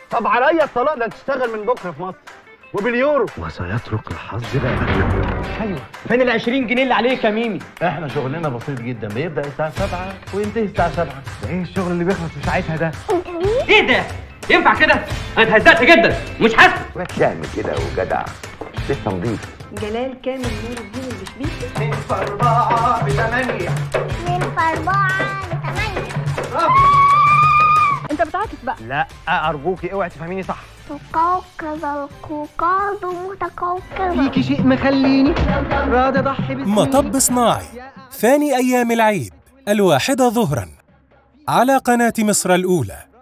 طب عليا الطلاق ده تشتغل من بكره في مصر وباليورو وسيترك الحظ بقى ايوه فين ال 20 جنيه اللي عليك يا ميمي احنا شغلنا بسيط جدا بيبدا الساعه 7 وينتهي الساعه 7 ده ايه الشغل اللي بيخلص في ساعتها ده ايه ده؟ ينفع كده؟ انا اتهزقت جدا مش حاسس شهم كده وجدع لسه نضيف جلال كامل نور الدين البشبيشي اتنين في أربعة بثمانية اتنين في أربعة لثمانية انت بتعاكس بقى لا أرجوكي اوعي تفهميني صح تقوقظ القوقاز متقوقظا فيكي شيء مخليني راضي أضحي باسمي مطب صناعي ثاني أيام العيد الواحدة ظهرا على قناة مصر الأولى